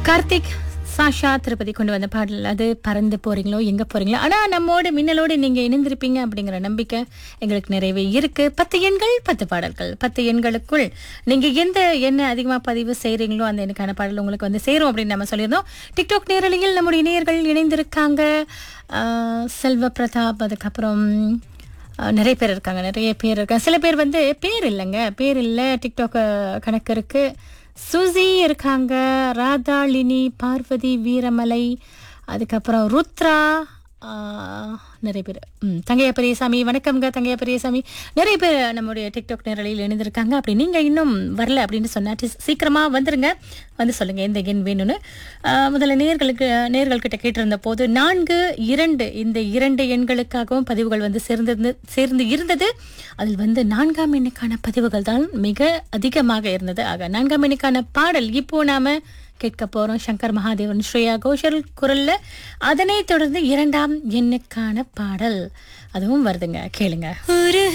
கார்த்திக் சாஷா திருப்பதி கொண்டு வந்த பாடல் அது பறந்து போறீங்களோ எங்க போறீங்களோ ஆனா நம்மோட மின்னலோடு நீங்க இணைந்திருப்பீங்க அப்படிங்கிற நம்பிக்கை எங்களுக்கு நிறையவே இருக்கு பத்து எண்கள் பத்து பாடல்கள் பத்து எண்களுக்குள் நீங்க எந்த எண்ணை அதிகமா பதிவு செய்றீங்களோ அந்த எண்ணுக்கான பாடல் உங்களுக்கு வந்து சேரும் அப்படின்னு நம்ம சொல்லியிருந்தோம் டிக்டாக் நேரலையில் நம்முடைய இணையர்கள் இணைந்திருக்காங்க ஆஹ் செல்வ பிரதாப் அதுக்கப்புறம் அஹ் நிறைய பேர் இருக்காங்க நிறைய பேர் இருக்காங்க சில பேர் வந்து பேர் இல்லைங்க பேர் இல்லை டிக்டாக் அஹ், கணக்கு இருக்கு சுசி இருக்காங்க ராதாளினி பார்வதி வீரமலை அதுக்கப்புறம் ருத்ரா ஆஹ், நிறைய பேர் ம் தங்கையா பெரியசாமி வணக்கம்ங்க தங்கையா பெரியசாமி நிறைய பேர் நம்முடைய டிக்டாக் நேரலையில் இணைந்திருக்காங்க அப்படி நீங்கள் இன்னும் வரல அப்படின்னு சொன்னா டி- சீக்கிரமா வந்துருங்க வந்து சொல்லுங்க எந்த எண் வேணும்னு ஆஹ், முதல்ல நேர்களுக்கு நேர்கள்கிட்ட கேட்டிருந்த போது நான்கு இரண்டு இந்த இரண்டு எண்களுக்காகவும் பதிவுகள் வந்து சேர்ந்து சேர்ந்து இருந்தது அதில் வந்து நான்காம் எண்ணுக்கான பதிவுகள் தான் மிக அதிகமாக இருந்தது ஆக நான்காம் எண்ணுக்கான பாடல் இப்போ நாம கேட்க போறோம் சங்கர் மகாதேவன் ஸ்ரேயா கோஷல் குரல்ல அதனை தொடர்ந்து இரண்டாம் எண்ணுக்கான பாடல் அதுவும் வருதுங்க கேளுங்க ஒரு